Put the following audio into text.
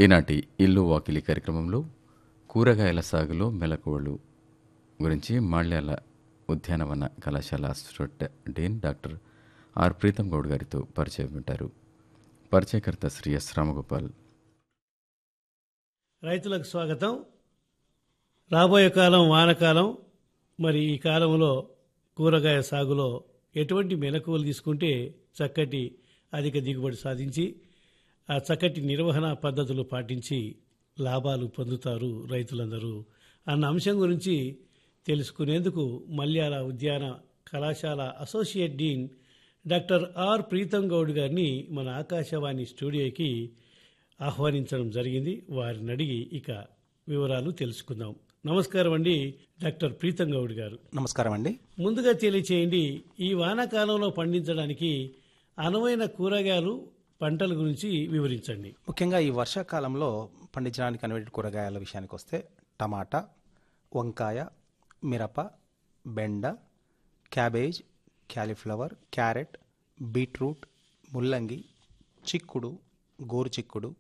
ఈనాటి ఇల్లు వాకిలి కార్యక్రమంలో కూరగాయల సాగులో మెలకువలు గురించి మాళ్యాల ఉద్యానవన కళాశాల assistant dean doctor R Preetham Goud గారితో పరిచయం వింటారు పరిచయకర్త శ్రీ ఎస్ రామగోపాల్ రైతులకు స్వాగతం రాబోయే కాలం వానకాలం మరి ఈ కాలంలో కూరగాయ సాగులో ఎటువంటి మెలకువలు తీసుకుంటే చక్కటి అధిక దిగుబడి సాధించి ఆ చక్కటి నిర్వహణ పద్ధతులు పాటించి లాభాలు పొందుతారు రైతులందరూ అన్న అంశం గురించి తెలుసుకునేందుకు మల్యాల ఉద్యాన కళాశాల associate dean doctor R Preetham Goud గారిని మన ఆకాశవాణి స్టూడియోకి ఆహ్వానించడం జరిగింది వారిని అడిగి ఇక వివరాలు తెలుసుకుందాం నమస్కారం అండి డాక్టర్ ప్రీతం గౌడ్ గారు నమస్కారం అండి ముందుగా తెలియచేయండి ఈ వానాకాలంలో పండించడానికి అనువైన కూరగాయలు పంటల గురించి వివరించండి ముఖ్యంగా ఈ వర్షాకాలంలో పండించడానికి అనువైన కూరగాయల విషయానికి వస్తే టమాటా వంకాయ మిరప బెండ క్యాబేజ్ క్యాలీఫ్లవర్ క్యారెట్ బీట్రూట్ ముల్లంగి చిక్కుడు గోరు చిక్కుడు